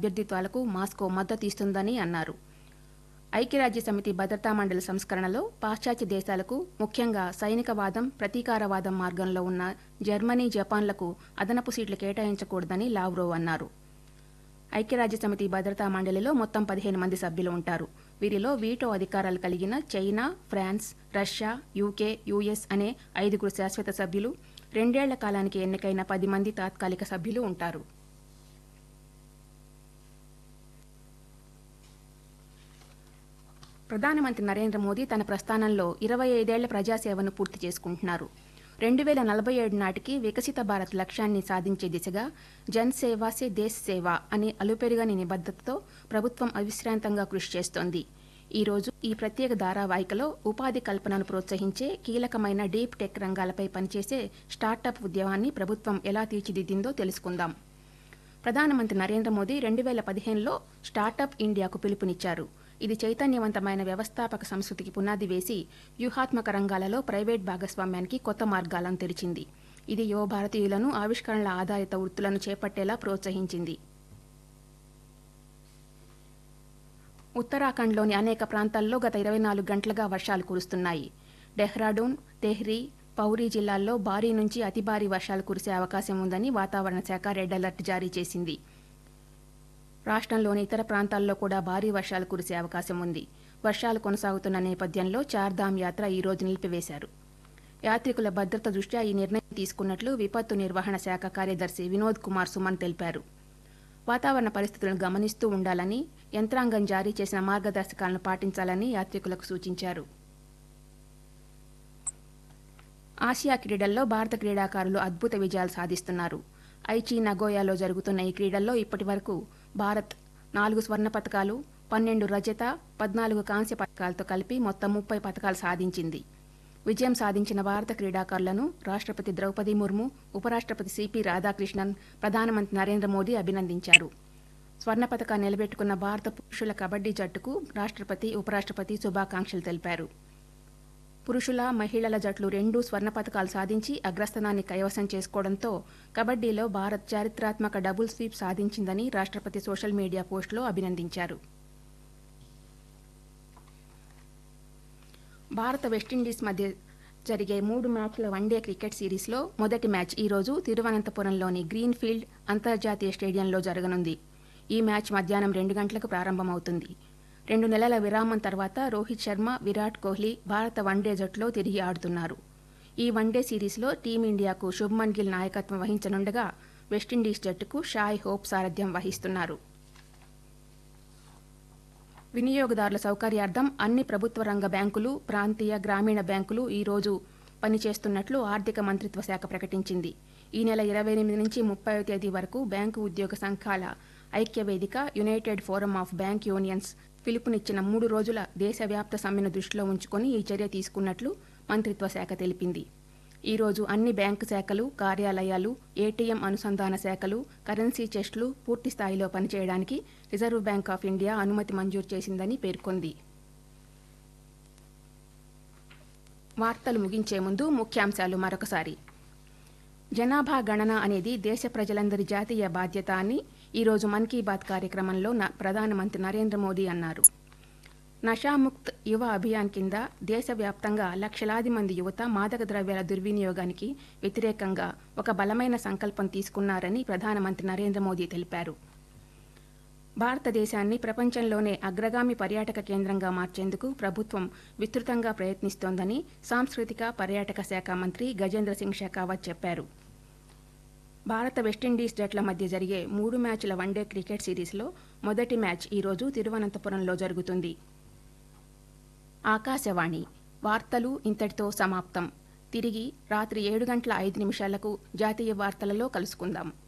అభ్యర్థిత్వాలకు Moscow మద్దతు ఇస్తుందని అన్నారు ఐక్యరాజ్య సమితి భద్రతా మండలి సంస్కరణలో పాశ్చాత్య దేశాలకు ముఖ్యంగా సైనికవాదం ప్రతీకారవాదం మార్గంలో ఉన్న జర్మనీ జపాన్లకు అదనపు సీట్లు కేటాయించకూడదని లావ్రోవ్ అన్నారు ఐక్యరాజ్య సమితి భద్రతా మండలిలో మొత్తం పదిహేను మంది సభ్యులు ఉంటారు వీరిలో వీటో అధికారాలు కలిగిన China France Russia UK US అనే ఐదుగురు శాశ్వత సభ్యులు రెండేళ్ల కాలానికి ఎన్నికైన పది మంది తాత్కాలిక సభ్యులు ఉంటారు ప్రధానమంత్రి నరేంద్ర మోదీ తన ప్రస్థానంలో ఇరవై ఐదేళ్ల ప్రజాసేవను పూర్తి చేసుకుంటున్నారు రెండు వేల నలభై ఏడు నాటికి వికసిత భారత్ లక్ష్యాన్ని సాధించే దిశగా జన్ సేవా సే దేశ్ సేవ అనే అలుపెరుగని నిబద్ధతతో ప్రభుత్వం అవిశ్రాంతంగా కృషి చేస్తోంది ఈ రోజు ఈ ప్రత్యేక ధారావాహికలో ఉపాధి కల్పనను ప్రోత్సహించే కీలకమైన డీప్ టెక్ రంగాలపై పనిచేసే స్టార్టప్ ఉద్యమాన్ని ప్రభుత్వం ఎలా తీర్చిదిద్దిందో తెలుసుకుందాం ప్రధానమంత్రి నరేంద్ర మోదీ రెండు వేల పదిహేనులో స్టార్టప్ ఇండియాకు పిలుపునిచ్చారు ఇది చైతన్యవంతమైన వ్యవస్థాపక సంస్కృతికి పునాది వేసి వ్యూహాత్మక రంగాలలో ప్రైవేట్ భాగస్వామ్యానికి కొత్త మార్గాలను తెరిచింది ఇది యువ భారతీయులను ఆవిష్కరణల ఆధారిత వృత్తులను చేపట్టేలా ప్రోత్సహించింది ఉత్తరాఖండ్లోని అనేక ప్రాంతాల్లో గత ఇరవై నాలుగు గంటలుగా వర్షాలు కురుస్తున్నాయి డెహ్రాడూన్ తెహ్రీ పౌరీ జిల్లాల్లో భారీ నుంచి అతి భారీ వర్షాలు కురిసే అవకాశం ఉందని వాతావరణ శాఖ రెడ్ అలర్ట్ జారీ చేసింది రాష్ట్రంలోని ఇతర ప్రాంతాల్లో కూడా భారీ వర్షాలు కురిసే అవకాశం ఉంది వర్షాలు కొనసాగుతున్న నేపథ్యంలో చార్ధామ్ యాత్ర ఈ రోజు నిలిపివేశారు యాత్రికుల భద్రత దృష్ట్యా ఈ నిర్ణయం తీసుకున్నట్లు విపత్తు నిర్వహణ శాఖ కార్యదర్శి వినోద్ కుమార్ సుమన్ తెలిపారు వాతావరణ పరిస్థితులను గమనిస్తూ ఉండాలని యంత్రాంగం జారీ చేసిన మార్గదర్శకాలను పాటించాలని యాత్రికులకు సూచించారు ఆసియా క్రీడల్లో భారత క్రీడాకారులు అద్భుత విజయాలు సాధిస్తున్నారు ఐచి నగోయాలో జరుగుతున్న ఈ క్రీడల్లో ఇప్పటి వరకు భారత్ నాలుగు స్వర్ణ పథకాలు పన్నెండు రజత పద్నాలుగు కాంస్య పథకాలతో కలిపి మొత్తం ముప్పై పథకాలు సాధించింది విజయం సాధించిన భారత క్రీడాకారులను రాష్ట్రపతి ద్రౌపది ముర్ము ఉపరాష్ట్రపతి సిపి రాధాకృష్ణన్ ప్రధానమంత్రి నరేంద్ర మోదీ అభినందించారు స్వర్ణ పథకాన్ని నిలబెట్టుకున్న భారత పురుషుల కబడ్డీ జట్టుకు రాష్ట్రపతి ఉపరాష్ట్రపతి శుభాకాంక్షలు తెలిపారు పురుషుల మహిళల జట్లు రెండూ స్వర్ణ పథకాలు సాధించి అగ్రస్థానాన్ని కైవసం చేసుకోవడంతో కబడ్డీలో భారత్ చారిత్రాత్మక డబుల్ స్వీప్ సాధించిందని రాష్ట్రపతి సోషల్ మీడియా పోస్టులో అభినందించారు భారత వెస్టిండీస్ మధ్య జరిగే మూడు మ్యాచ్ల వన్డే క్రికెట్ సిరీస్లో మొదటి మ్యాచ్ ఈరోజు తిరువనంతపురంలోని గ్రీన్ఫీల్డ్ అంతర్జాతీయ స్టేడియంలో జరగనుంది ఈ మ్యాచ్ మధ్యాహ్నం రెండు గంటలకు ప్రారంభమవుతుంది రెండు నెలల విరామం తర్వాత రోహిత్ శర్మ విరాట్ కోహ్లీ భారత వన్డే జట్టులో తిరిగి ఆడుతున్నారు ఈ వన్డే సిరీస్లో టీమిండియాకు శుభ్మన్ గిల్ నాయకత్వం వహించనుండగా వెస్టిండీస్ జట్టుకు షాయ్ హోప్ సారథ్యం వహిస్తున్నారు వినియోగదారుల సౌకర్యార్థం అన్ని ప్రభుత్వ రంగ బ్యాంకులు ప్రాంతీయ గ్రామీణ బ్యాంకులు ఈ రోజు పనిచేస్తున్నట్లు ఆర్థిక మంత్రిత్వ శాఖ ప్రకటించింది ఈ నెల ఇరవై ఎనిమిది నుంచి ముప్పై తేదీ వరకు బ్యాంకు ఉద్యోగ సంఘాల ఐక్య వేదిక united forum of bank unions పిలుపునిచ్చిన మూడు రోజుల దేశవ్యాప్త సమ్మెను దృష్టిలో ఉంచుకొని ఈ చర్య తీసుకున్నట్లు మంత్రిత్వ శాఖ తెలిపింది ఈ రోజు అన్ని బ్యాంకు శాఖలు కార్యాలయాలు ఏటీఎం అనుసంధాన శాఖలు కరెన్సీ చెస్ట్లు పూర్తి స్థాయిలో పనిచేయడానికి రిజర్వ్ బ్యాంక్ ఆఫ్ ఇండియా అనుమతి మంజూరు చేసిందని పేర్కొంది వార్తలు ముగించే ముందు ముఖ్యాంశాలు మరొకసారి జనాభా గణన అనేది దేశ ప్రజలందరి జాతీయ బాధ్యత అని ఈరోజు మన్ కీ బాత్ కార్యక్రమంలో న- ప్రధానమంత్రి నరేంద్ర మోదీ అన్నారు నషాముక్త్ యువ అభియాన్ కింద దేశవ్యాప్తంగా లక్షలాది మంది యువత మాదక ద్రవ్యాల దుర్వినియోగానికి వ్యతిరేకంగా ఒక బలమైన సంకల్పం తీసుకున్నారని ప్రధానమంత్రి నరేంద్ర మోదీ తెలిపారు భారతదేశాన్ని ప్రపంచంలోనే అగ్రగామి పర్యాటక కేంద్రంగా మార్చేందుకు ప్రభుత్వం విస్తృతంగా ప్రయత్నిస్తోందని సాంస్కృతిక పర్యాటక శాఖ మంత్రి గజేంద్ర సింగ్ షెకావత్ చెప్పారు భారత వెస్టిండీస్ జట్ల మధ్య జరిగే మూడు మ్యాచ్ల వన్డే క్రికెట్ సిరీస్లో మొదటి మ్యాచ్ ఈరోజు తిరువనంతపురంలో జరుగుతుంది ఆకాశవాణి వార్తలు ఇంతటితో సమాప్తం తిరిగి రాత్రి ఏడు గంటల ఐదు నిమిషాలకు జాతీయ వార్తలలో కలుసుకుందాం